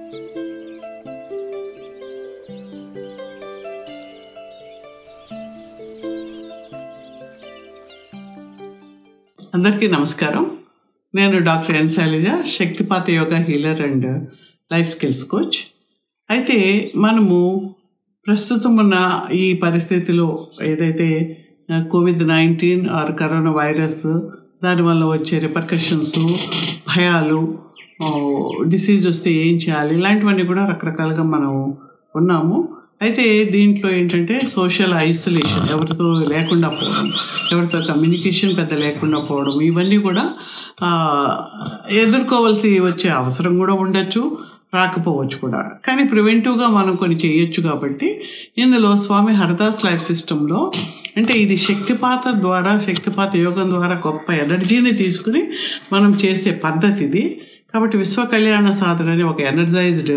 అందరికీ నమస్కారం నేను doctor N Shailaja Shaktipat yoga healer and life skills coach అయితే మనము ప్రస్తుతం ఉన్న ఈ పరిస్థితిలో ఏదైతే Covid nineteen or corona virus దానివల్ల వచ్చే రిపర్కషన్స్ భయాలు డిసీజ్ వస్తే ఏం చేయాలి ఇలాంటివన్నీ కూడా రకరకాలుగా మనం ఉన్నాము అయితే దీంట్లో ఏంటంటే సోషల్ ఐసోలేషన్ ఎవరితో లేకుండా పోవడం ఎవరితో కమ్యూనికేషన్ పెద్ద లేకుండా పోవడం ఇవన్నీ కూడా ఆ, ఎదుర్కోవాల్సి వచ్చే అవసరం కూడా ఉండొచ్చు రాకపోవచ్చు కూడా కానీ ప్రివెంటివ్గా మనం కొన్ని చేయొచ్చు కాబట్టి ఇందులో స్వామి హరదాస్ లైఫ్ సిస్టంలో అంటే ఇది శక్తిపాత ద్వారా శక్తిపాత యోగం ద్వారా గొప్ప ఎనర్జీని తీసుకుని మనం చేసే పద్ధతి ఇది కాబట్టి విశ్వ కళ్యాణ సాధన అనే ఒక ఎనర్జైజ్డ్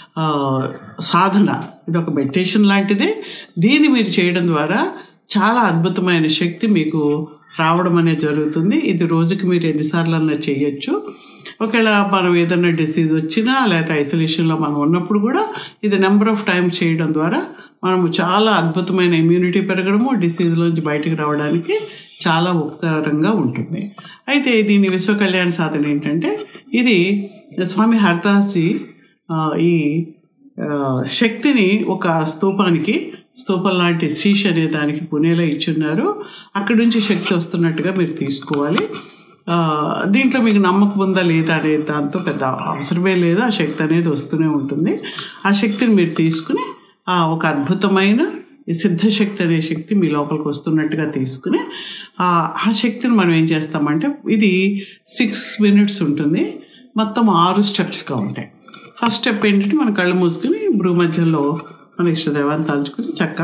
సాధన ఇది ఒక మెడిటేషన్ లాంటిదే దీన్ని మీరు చేయడం ద్వారా చాలా అద్భుతమైన శక్తి మీకు రావడం అనేది జరుగుతుంది ఇది రోజుకి మీరు ఎన్నిసార్లు అన్నా చేయొచ్చు ఒకవేళ మనం ఏదైనా డిసీజ్ వచ్చినా లేకపోతే ఐసోలేషన్లో మనం ఉన్నప్పుడు కూడా ఇది నెంబర్ ఆఫ్ టైమ్స్ చేయడం ద్వారా మనము చాలా అద్భుతమైన ఇమ్యూనిటీ పెరగడము డిసీజ్లోంచి బయటికి రావడానికి చాలా ఉపకారంగా ఉంటుంది అయితే దీని విశ్వ కళ్యాణ సాధన ఏంటంటే ఇది స్వామి హరదాస్జీ ఆ, ఈ ఆ, శక్తిని ఒక స్తూపానికి స్తూపం లాంటి శీష్ అనే దానికి పుణేలో ఇచ్చున్నారు అక్కడి నుంచి శక్తి వస్తున్నట్టుగా మీరు తీసుకోవాలి ఆ, దీంట్లో మీకు నమ్మకం ఉందా లేదా అనే దాంతో పెద్ద అవసరమే లేదు ఆ శక్తి అనేది వస్తూనే ఉంటుంది ఆ శక్తిని మీరు తీసుకుని ఆ ఒక అద్భుతమైన ఈ సిద్ధశక్తి అనే శక్తి మీ లోపలికి వస్తున్నట్టుగా తీసుకుని ఆ ఆ శక్తిని మనం ఏం చేస్తామంటే ఇది సిక్స్ మినిట్స్ ఉంటుంది మొత్తం ఆరు స్టెప్స్గా ఉంటాయి ఫస్ట్ స్టెప్ ఏంటంటే మన కళ్ళు మూసుకుని భ్రూ మధ్యలో మన ఇష్టదేవాన్ని తలుచుకుని చక్క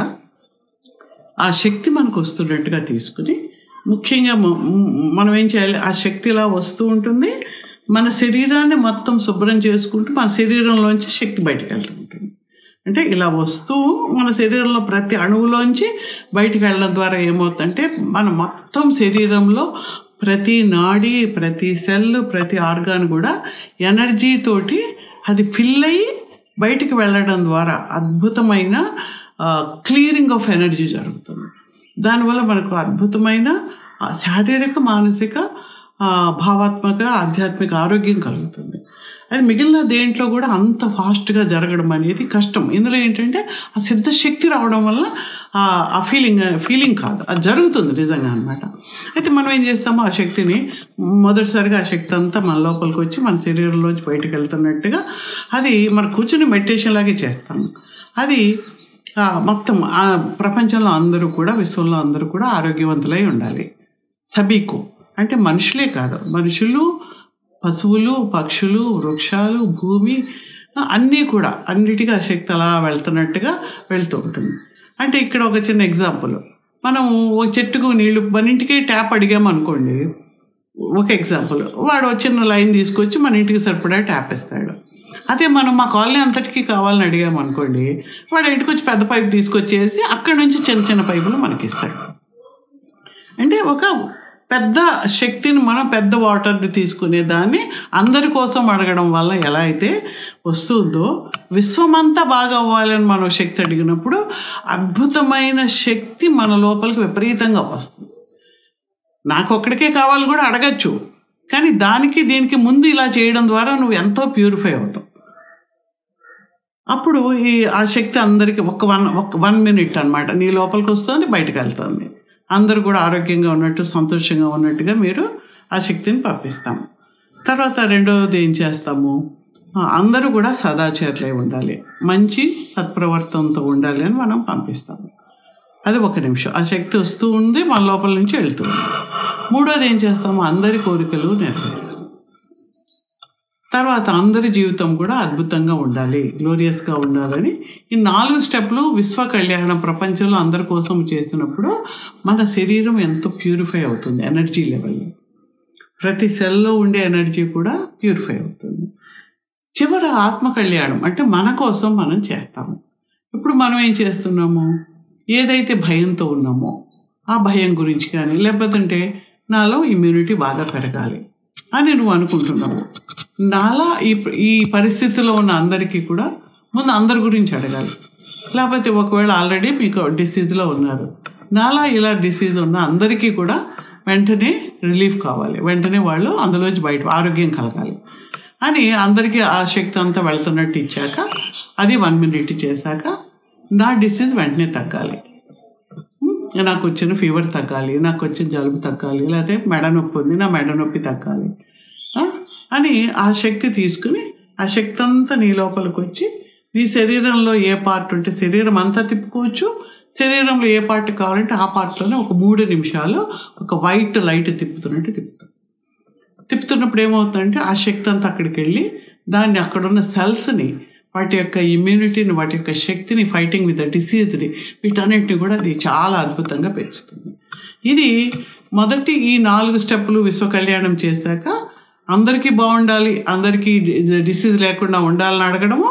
ఆ శక్తి మనకు వస్తున్నట్టుగా తీసుకుని ముఖ్యంగా మ- మ- మనం ఏం చేయాలి ఆ శక్తి ఇలా వస్తూ ఉంటుంది మన శరీరాన్ని మొత్తం శుభ్రం చేసుకుంటూ మన శరీరంలోంచి శక్తి బయటకు వెళ్తూ ఉంటుంది అంటే ఇలా వస్తూ మన శరీరంలో ప్రతి అణువులోంచి బయటికి వెళ్ళడం ద్వారా ఏమవుతుందంటే మన మొత్తం శరీరంలో ప్రతి నాడి ప్రతి సెల్ ప్రతి ఆర్గాన్ కూడా ఎనర్జీ తోటి అది ఫిల్ అయ్యి బయటికి వెళ్ళడం ద్వారా అద్భుతమైన క్లియరింగ్ ఆఫ్ ఎనర్జీ జరుగుతుంది దానివల్ల మనకు అద్భుతమైన ఆ, శారీరక మానసిక ఆ, భావాత్మక ఆధ్యాత్మిక ఆరోగ్యం కలుగుతుంది అది మిగిలిన దేంట్లో కూడా అంత ఫాస్ట్గా జరగడం అనేది కష్టం ఇందులో ఏంటంటే ఆ సిద్ధశక్తి రావడం వల్ల ఆ ఆ ఫీలింగ్ ఫీలింగ్ కాదు అది జరుగుతుంది నిజంగా అనమాట అయితే మనం ఏం చేస్తామో ఆ శక్తిని మొదటిసారిగా ఆ శక్తి అంతా మన లోపలికి వచ్చి మన శరీరంలోంచి బయటకు వెళ్తున్నట్టుగా అది మన కూర్చుని మెడిటేషన్ లాగే చేస్తాము అది ఆ, మొత్తం ఆ ప్రపంచంలో అందరూ కూడా విశ్వంలో అందరూ కూడా ఆరోగ్యవంతులై ఉండాలి సబీకు అంటే మనుషులే కాదు మనుషులు పశువులు పక్షులు వృక్షాలు భూమి ఆ, అన్నీ కూడా అన్నిటికీ ఆ శక్తి అలా వెళ్తున్నట్టుగా వెళ్తూ ఉంటుంది అంటే ఇక్కడ ఒక చిన్న ఎగ్జాంపుల్ మనం ఒక చెట్టుకు నీళ్లు మన ఇంటికి ట్యాప్ అడిగామనుకోండి ఒక ఎగ్జాంపుల్ వాడు ఒక చిన్న లైన్ తీసుకొచ్చి మన ఇంటికి సరిపడా ట్యాప్ ఇస్తాడు అదే మనం మా కాలనీ అంతటికి కావాలని అడిగామనుకోండి వాడు ఇంటికి వచ్చి పెద్ద పైపు తీసుకొచ్చేసి అక్కడి నుంచి చిన్న చిన్న పైపులు మనకి ఇస్తాడు అంటే ఒక పెద్ద శక్తిని మనం పెద్ద వాటర్ని తీసుకునే దాన్ని అందరి కోసం అడగడం వల్ల ఎలా అయితే వస్తుందో విశ్వమంతా బాగా అవ్వాలని మనం శక్తి అడిగినప్పుడు అద్భుతమైన శక్తి మన లోపలికి విపరీతంగా వస్తుంది నాకు ఒక్కడికే కావాలి కూడా అడగచ్చు కానీ దానికి దీనికి ముందు ఇలా చేయడం ద్వారా నువ్వు ఎంతో ప్యూరిఫై అవుతావు అప్పుడు ఈ ఆ శక్తి అందరికి ఒక వన్ ఒక వన్ మినిట్ అన్నమాట నీ లోపలికి వస్తుంది బయటకు వెళ్తుంది అందరూ కూడా ఆరోగ్యంగా ఉన్నట్టు సంతోషంగా ఉన్నట్టుగా మీరు ఆ శక్తిని పంపిస్తాము తర్వాత రెండవది ఏం చేస్తాము ఆ, అందరూ కూడా సదాచారులై ఉండాలి మంచి సత్ప్రవర్తనతో ఉండాలి అని మనం పంపిస్తాము అది ఒక నిమిషం ఆ శక్తి వస్తూ ఉంది మన లోపల నుంచి వెళ్తూ ఉంది మూడోది ఏం చేస్తాము అందరి కోరికలు నెరవేరాలి తర్వాత అందరి జీవితం కూడా అద్భుతంగా ఉండాలి గ్లోరియస్గా ఉండాలని ఈ నాలుగు స్టెప్లు విశ్వ కళ్యాణం ప్రపంచంలో అందరి కోసం చేసినప్పుడు మన శరీరం ఎంతో ప్యూరిఫై అవుతుంది ఎనర్జీ లెవెల్ ప్రతి సెల్లో ఉండే ఎనర్జీ కూడా ప్యూరిఫై అవుతుంది చివర ఆత్మ కళ్యాణం అంటే మన కోసం మనం చేస్తాము ఇప్పుడు మనం ఏం చేస్తున్నాము ఏదైతే భయంతో ఉన్నామో ఆ భయం గురించి కానీ లేకపోతే నాలో ఇమ్యూనిటీ బాగా పెరగాలి అని నువ్వు అనుకుంటున్నావు నాలా ఈ ఈ పరిస్థితిలో ఉన్న అందరికీ కూడా ముందు అందరి గురించి అడగాలి లేకపోతే ఒకవేళ ఆల్రెడీ మీకు డిసీజ్లో ఉన్నారు నాలా ఇలా డిసీజ్ ఉన్న అందరికీ కూడా వెంటనే రిలీఫ్ కావాలి వెంటనే వాళ్ళు అందులోంచి బయట ఆరోగ్యం కలగాలి అని అందరికీ ఆ శక్తి అంతా వెళ్తున్నట్టు ఇచ్చాక అది వన్ మినిట్ చేశాక నా డిసీజ్ వెంటనే తగ్గాలి ఉమ్, నాకు వచ్చిన ఫీవర్ తగ్గాలి నాకు వచ్చిన జలుబు తగ్గాలి లేకపోతే మెడ నొప్పి ఉంది నా మెడ నొప్పి తగ్గాలి ఆ? అని ఆ శక్తి తీసుకుని ఆ శక్తి అంతా నీ లోపలికి వచ్చి నీ శరీరంలో ఏ పార్ట్ ఉంటే శరీరం అంతా తిప్పుకోవచ్చు శరీరంలో ఏ పార్ట్ కావాలంటే ఆ పార్ట్లోనే ఒక మూడు నిమిషాలు ఒక వైట్ లైట్ తిప్పుతున్నట్టు తిప్పుతాం తిప్పుతున్నప్పుడు ఏమవుతుందంటే ఆ శక్తి అంతా అక్కడికి వెళ్ళి దాన్ని అక్కడ ఉన్న సెల్స్ని వాటి యొక్క ఇమ్యూనిటీని వాటి యొక్క శక్తిని ఫైటింగ్ విత్ ద డిసీజ్ని వీటన్నిటిని కూడా అది చాలా అద్భుతంగా పెంచుతుంది ఇది మొదటి ఈ నాలుగు స్టెప్పులు విశ్వ కళ్యాణం చేశాక అందరికీ బాగుండాలి అందరికీ డిసీజ్ లేకుండా ఉండాలని అడగడము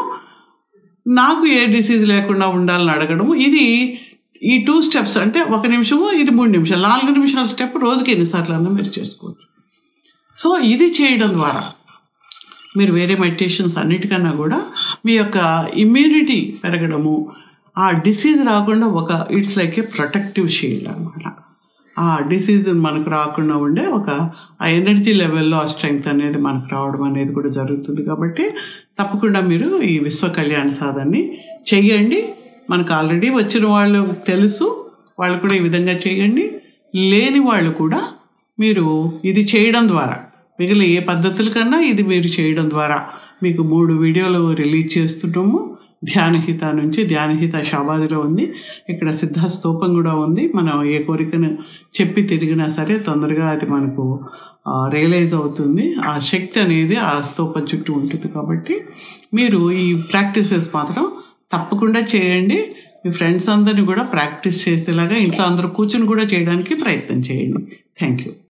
నాకు ఏ డిసీజ్ లేకుండా ఉండాలని అడగడము ఇది ఈ టూ స్టెప్స్ అంటే ఒక నిమిషము ఇది మూడు నిమిషాలు నాలుగు నిమిషాల స్టెప్ రోజుకి ఎన్నిసార్లు అన్నా మీరు చేసుకోవచ్చు సో ఇది చేయడం ద్వారా మీరు వేరే మెడిటేషన్స్ అన్నిటికన్నా కూడా మీ యొక్క ఇమ్యూనిటీ పెరగడము ఆ డిసీజ్ రాకుండా ఒక it's like a protective shield అనమాట ఆ డిసీజ్ మనకు రాకుండా ఉండే ఒక ఆ ఎనర్జీ లెవెల్లో ఆ స్ట్రెంగ్త్ అనేది మనకు రావడం అనేది కూడా జరుగుతుంది కాబట్టి తప్పకుండా మీరు ఈ విశ్వ కళ్యాణ సాధనని చెయ్యండి మనకు ఆల్రెడీ వచ్చిన వాళ్ళు తెలుసు వాళ్ళు కూడా ఈ విధంగా చేయండి లేని వాళ్ళు కూడా మీరు ఇది చేయడం ద్వారా మిగిలిన ఏ పద్ధతుల కన్నా ఇది మీరు చేయడం ద్వారా మీకు మూడు వీడియోలు రిలీజ్ చేస్తుంటాము ధ్యానహిత నుంచి ధ్యానహిత షాబాదిలో ఉంది ఇక్కడ సిద్ధ స్తూపం కూడా ఉంది మనం ఏ కోరికను చెప్పి తిరిగినా సరే తొందరగా అది మనకు రియలైజ్ అవుతుంది ఆ శక్తి అనేది ఆ స్తూపం చుట్టూ ఉంటుంది కాబట్టి మీరు ఈ ప్రాక్టీసెస్ మాత్రం తప్పకుండా చేయండి మీ ఫ్రెండ్స్ అందరినీ కూడా ప్రాక్టీస్ చేసేలాగా ఇంట్లో అందరూ కూర్చుని కూడా చేయడానికి ప్రయత్నం చేయండి థ్యాంక్ యూ